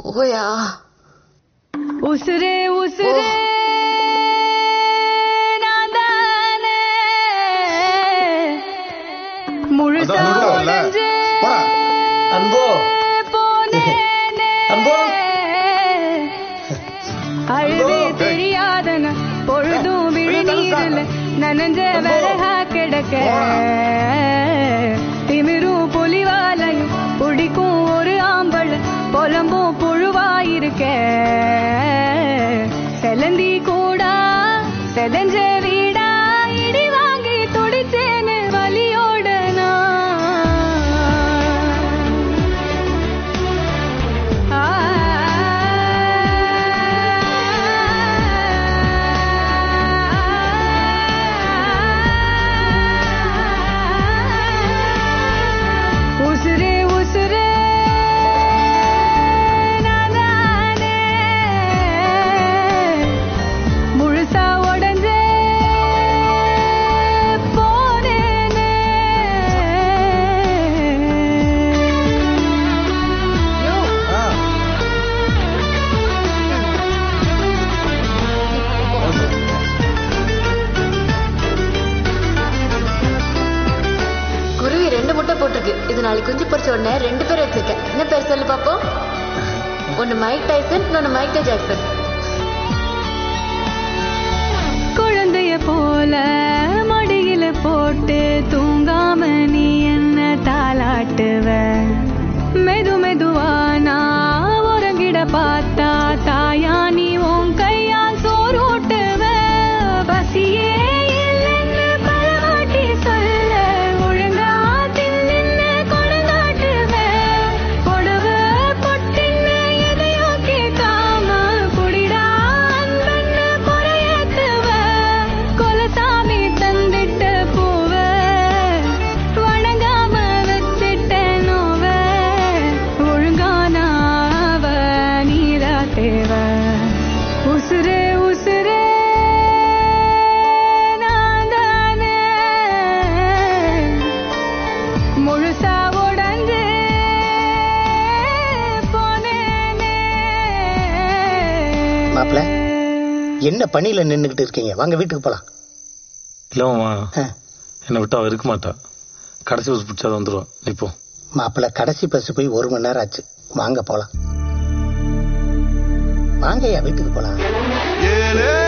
போயா உசுரே உசுரே நான் தானே முழுசா அதான் நிறுத்தம்ல. உடைஞ்சு போடா. அன்போ போனேனே. அன்போ. அழுவே அன்போ. தெரியாதன பொழுதும் விழிநீரில் நனைஞ்ச அன்போ. விறகா கிடக்க திமிரும் புலிவாலையும் பிடிக்கும் ஒரு ஆம்பள புலம்பும் புழுவாயிருக்க செலந்தி கூடா செதஞ்ச வீடா இடி வாங்கி துடிச்சேன்னு வலியோட நான் ஆ உசுரே உசுரே நான் தானே முழுசா உடஞ்சே போனேனே குருவி ரெண்டு முட்டை போட்டிருக்கு இது நாளைக்கு குஞ்சு பொரிச்ச உடனே ரெண்டு பேர் வச்சிருக்கேன் என்ன பேர் சொல்லு பாப்போம் ஒன்னு மைக் டைசன் இன்னொன்னு மைக்கேல் ஜாக்சன் குழந்தைய போல மடியில போட்டு தூங்காம நீ என்ன தாலாட்டுவ மெது மெதுவா நான் உறங்கிட பார்த்தா தாயா நீ உன் கையால் சோறூட்டுவ பசியே இல்லைன்னு பலவாட்டி சொல்ல ஒழுங்கா தின்னு கொடுங்காட்டுவ புடவ பொட்டின்னு எதையோ கேட்காம குடிடா அன்பன்னு குறையத்துவ கொலசாமி தந்திட்ட பூவ வணங்காம வச்சிட்ட நோவ ஒழுங்கானாவ நீரா தேவ உசுரே உசுரே நான் தானே முழுசா உடஞ்சு போனேனே மாப்ள. என்ன பணியில நின்னுகிட்டு இருக்கீங்க வாங்க வீட்டுக்கு போலாம் இல்லம்மா ஆ. என்னை விட்டு அவ இருக்க மாட்டா கடைசி பஸ் பிடிச்சா வந்துருவா நீ போ மாப்பிள்ள கடைசி பஸ் போய் ஒரு மணி நேரம் ஆச்சு வாங்க போலாம் வாங்கய்யா வீட்டுக்கு போலாம் ஏலே